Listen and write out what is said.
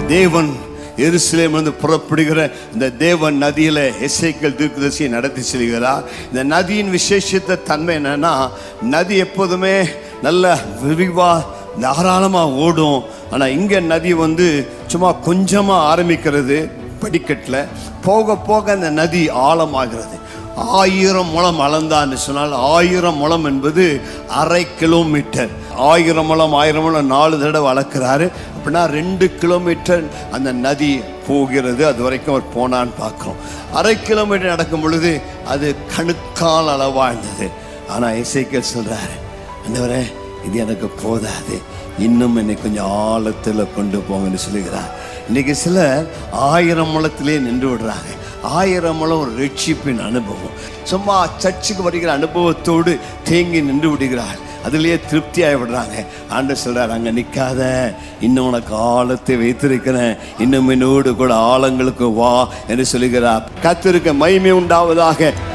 தேவன் எருசலேம் வந்து புறப்படுகிற இந்த தேவன் நதியில எசைக்கல் தீர்க்கதரிசியை நடத்தி செல்கிறார் இந்த நதியின் விசேஷத்த தன்மை என்னன்னா நதி எப்போதுமே நல்ல விரிவா தாராளமா ஓடும் ஆனா இங்க நதி வந்து சும்மா கொஞ்சமா ஆரம்பிக்கிறது படிக்கட்டில் போக போக அந்த நதி ஆழமாகிறது ஆயிரம் முழம் அளந்தான்னு சொன்னால் ஆயிரம் முழம் என்பது அரை கிலோமீட்டர் ஆயிரம் முழம் ஆயிரம் முழம் நாலு தடவை அளக்குறாரு அப்படின்னா ரெண்டு கிலோமீட்டர் அந்த நதி போகிறது அது வரைக்கும் அவர் போனான்னு பார்க்குறோம் அரை கிலோமீட்டர் நடக்கும் பொழுது அது கணுக்கால் அளவாக இருந்தது ஆனால் இசைக்கல் சொல்கிறாரு அந்தவரே இது எனக்கு போதாது இன்னும் என்னை கொஞ்சம் ஆழத்தில் கொண்டு போங்கன்னு சொல்லுகிறார் இன்னைக்கு சிலர் ஆயிரம் முழத்திலே நின்று விடுறாங்க ஆயிரம் முழம் ஒரு ரட்சிப்பின் அனுபவம் சும்மா சர்ச்சுக்கு வருகிற அனுபவத்தோடு தேங்கி நின்று விடுகிறார் அதுலேயே திருப்தி ஆகிவிடுறாங்க ஆண்டு சொல்றார் அங்கே நிற்காத இன்னும் உனக்கு ஆழத்தை வைத்திருக்கிறேன் இன்னும் என்னோடு கூட ஆழங்களுக்கு வா என்று சொல்லுகிறார் கத்திருக்க மகிமை உண்டாவதாக